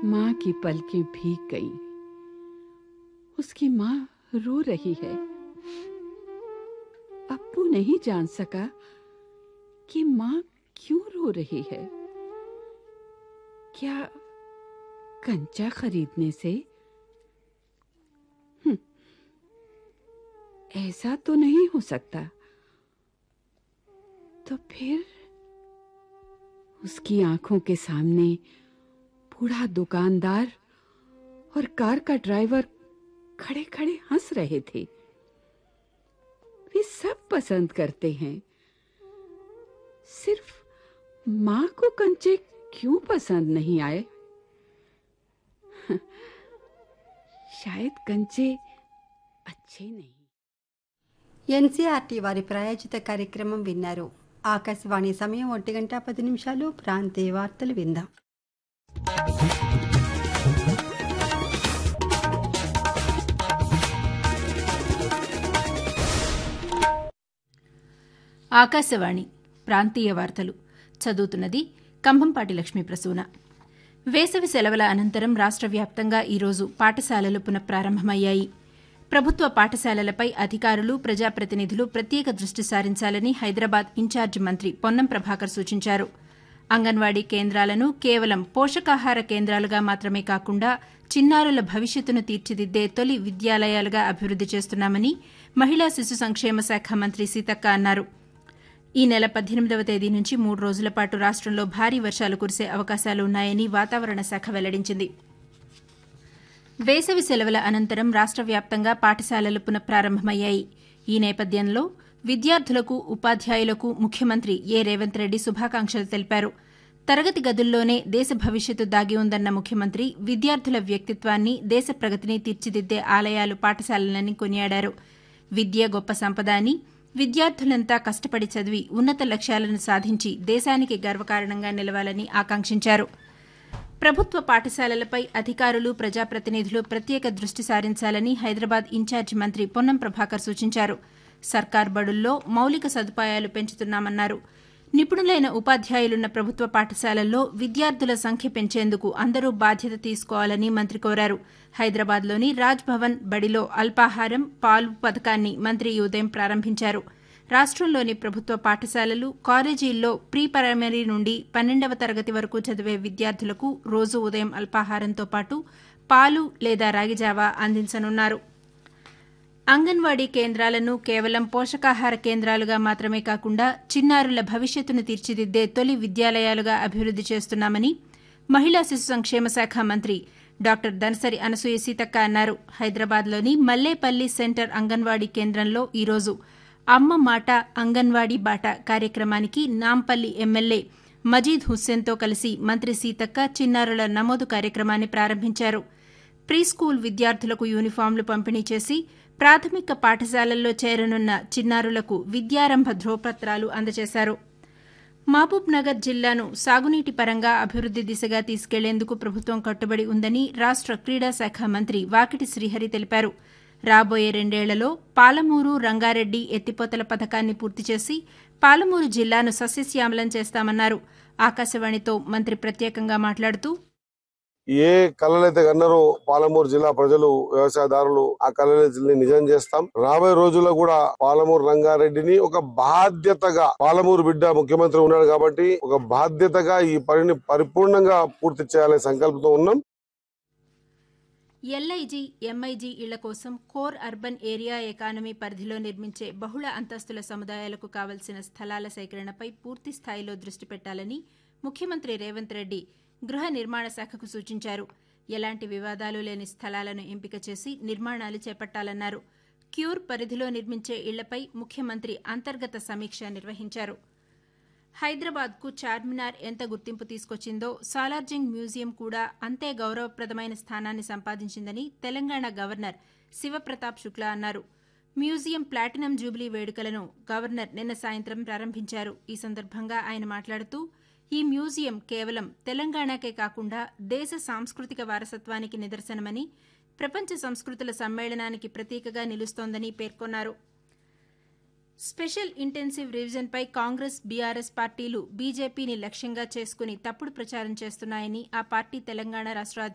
माँ की पलकें भीग गईं। उसकी माँ रो रही है अप्पू नहीं जान सका कि माँ क्यों रो रही है क्या कंचा खरीदने से हम्म, ऐसा तो नहीं हो सकता तो फिर उसकी आंखों के सामने बूढ़ा दुकानदार और कार का ड्राइवर खड़े खड़े हंस रहे थे वे सब पसंद करते हैं सिर्फ मां को कंचे क्यों पसंद नहीं आए शायद कंचे अच्छे नहीं ఎన్సీఆర్టీ వారి ప్రాయోజిత కార్యక్రమం విన్నారు ఆకాశవాణి సమయం ఒంటి గంట పది నిమిషాలు ప్రాంతీయ వార్తలు విందాం ఆకాశవాణి ప్రాంతీయ వార్తలు చదువుతున్నది కంభంపాటి లక్ష్మీ ప్రసూన వేసవి సెలవుల అనంతరం రాష్ట్ర వ్యాప్తంగా ఈరోజు పాఠశాలలు పునఃప్రారంభమయ్యాయి ప్రభుత్వ పాఠశాలలపై అధికారులు ప్రజాప్రతినిధులు ప్రత్యేక దృష్టి సారించాలని హైదరాబాద్ ఇన్ఛార్జి మంత్రి పొన్నం ప్రభాకర్ సూచించారు అంగన్వాడీ కేంద్రాలను కేవలం పోషకాహార కేంద్రాలుగా మాత్రమే కాకుండా చిన్నారుల భవిష్యత్తును తీర్చిదిద్దే తొలి విద్యాలయాలుగా అభివృద్ది చేస్తున్నామని మహిళా శిశు సంక్షేమ శాఖ మంత్రి సీతక్క అన్నారు ఈ నెల పద్దెనిమిదవ తేదీ నుంచి మూడు రోజుల పాటు రాష్టంలో భారీ వర్షాలు కురిసే అవకాశాలు ఉన్నాయని వాతావరణ శాఖ వెల్లడించింది వేసవి సెలవుల అనంతరం రాష్ట్ర వ్యాప్తంగా పాఠశాలలు పునఃప్రారంభమయ్యాయి ఈ నేపథ్యంలో విద్యార్థులకు ఉపాధ్యాయులకు ముఖ్యమంత్రి ఏ రేవంత్ రెడ్డి శుభాకాంక్షలు తెలిపారు తరగతి గదుల్లోనే దేశ భవిష్యత్తు దాగి ఉందన్న ముఖ్యమంత్రి విద్యార్థుల వ్యక్తిత్వాన్ని దేశ ప్రగతిని తీర్చిదిద్దే ఆలయాలు పాఠశాలలని కొనియాడారు విద్య గొప్ప సంపద అని విద్యార్థులంతా కష్టపడి చదివి ఉన్నత లక్ష్యాలను సాధించి దేశానికి గర్వకారణంగా నిలవాలని ఆకాంక్షించారు ప్రభుత్వ పాఠశాలలపై అధికారులు ప్రజాప్రతినిధులు ప్రత్యేక దృష్టి సారించాలని హైదరాబాద్ ఇన్ఛార్జి మంత్రి పొన్నం ప్రభాకర్ సూచించారు సర్కార్ బడుల్లో మౌలిక సదుపాయాలు పెంచుతున్నామన్నారు నిపుణులైన ఉపాధ్యాయులున్న ప్రభుత్వ పాఠశాలల్లో విద్యార్థుల సంఖ్య పెంచేందుకు అందరూ బాధ్యత తీసుకోవాలని మంత్రి కోరారు హైదరాబాద్లోని రాజ్ భవన్ బడిలో అల్పాహారం పాలు పథకాన్ని మంత్రి ఈ ఉదయం ప్రారంభించారు రాష్టంలోని ప్రభుత్వ పాఠశాలలు కాలేజీల్లో ప్రీ ప్రైమరీ నుండి పన్నెండవ తరగతి వరకు చదివే విద్యార్థులకు రోజు ఉదయం అల్పాహారంతో పాటు పాలు లేదా రాగిజావా అందించనున్నారు అంగన్వాడీ కేంద్రాలను కేవలం పోషకాహార కేంద్రాలుగా మాత్రమే కాకుండా చిన్నారుల భవిష్యత్తును తీర్చిదిద్దే తొలి విద్యాలయాలుగా అభివృద్ది చేస్తున్నామని మహిళా శిశు సంక్షేమ శాఖ మంత్రి డాక్టర్ దనసరి అనసూయ సీతక్క అన్నారు హైదరాబాద్లోని మల్లేపల్లి సెంటర్ అంగన్వాడీ కేంద్రంలో ఈరోజు అమ్మ మాట అంగన్వాడీ బాట కార్యక్రమానికి నాంపల్లి ఎమ్మెల్యే మజీద్ హుస్సేన్తో కలిసి మంత్రి సీతక్క చిన్నారుల నమోదు కార్యక్రమాన్ని ప్రారంభించారు ప్రీ స్కూల్ విద్యార్థులకు యూనిఫాంలు పంపిణీ చేసి ప్రాథమిక పాఠశాలల్లో చేరనున్న చిన్నారులకు విద్యారంభ ధ్రువపత్రాలు అందజేశారు మహబూబ్ నగర్ జిల్లాను సాగునీటి పరంగా అభివృద్ది దిశగా తీసుకెళ్లేందుకు ప్రభుత్వం కట్టుబడి ఉందని రాష్ట క్రీడా శాఖ మంత్రి వాకిటి శ్రీహరి తెలిపారు రాబోయే రెండేళ్లలో పాలమూరు రంగారెడ్డి ఎత్తిపోతల పథకాన్ని పూర్తి చేసి పాలమూరు జిల్లాను సస్యశ్యామలం చేస్తామన్నారు ఆకాశవాణితో మంత్రి ప్రత్యేకంగా మాట్లాడుతూ ఏ కళలైతే కన్నారో పాలమూరు జిల్లా ప్రజలు వ్యవసాయదారులు ఆ కళలని నిజం చేస్తాం రాబోయే రోజుల్లో కూడా పాలమూరు రంగారెడ్డిని ఒక బాధ్యతగా పాలమూరు బిడ్డ ముఖ్యమంత్రి ఉన్నాడు కాబట్టి ఒక బాధ్యతగా ఈ పనిని పరిపూర్ణంగా పూర్తి చేయాలనే సంకల్పంతో ఉన్నాం ఎల్ఐజీ ఎంఐజీ ఇళ్ల కోసం కోర్ అర్బన్ ఏరియా ఎకానమీ పరిధిలో నిర్మించే బహుళ అంతస్తుల సముదాయాలకు కావలసిన స్థలాల సేకరణపై పూర్తి స్థాయిలో దృష్టి పెట్టాలని ముఖ్యమంత్రి రేవంత్ రెడ్డి గృహ నిర్మాణ శాఖకు సూచించారు ఎలాంటి వివాదాలు లేని స్థలాలను ఎంపిక చేసి నిర్మాణాలు చేపట్టాలన్నారు క్యూర్ పరిధిలో నిర్మించే ఇళ్లపై ముఖ్యమంత్రి అంతర్గత సమీక్ష నిర్వహించారు హైదరాబాద్కు చార్మినార్ ఎంత గుర్తింపు తీసుకొచ్చిందో సాలార్జింగ్ మ్యూజియం కూడా అంతే గౌరవప్రదమైన స్థానాన్ని సంపాదించిందని తెలంగాణ గవర్నర్ శివప్రతాప్ శుక్లా అన్నారు మ్యూజియం ప్లాటినం జూబిలీ వేడుకలను గవర్నర్ నిన్న సాయంత్రం ప్రారంభించారు ఈ సందర్భంగా ఆయన మాట్లాడుతూ ఈ మ్యూజియం కేవలం తెలంగాణకే కాకుండా దేశ సాంస్కృతిక వారసత్వానికి నిదర్శనమని ప్రపంచ సంస్కృతుల సమ్మేళనానికి ప్రతీకగా నిలుస్తోందని పేర్కొన్నారు స్పెషల్ ఇంటెన్సివ్ రివిజన్పై కాంగ్రెస్ బీఆర్ఎస్ పార్టీలు బీజేపీని లక్ష్యంగా చేసుకుని తప్పుడు ప్రచారం చేస్తున్నాయని ఆ పార్టీ తెలంగాణ రాష్ట్ర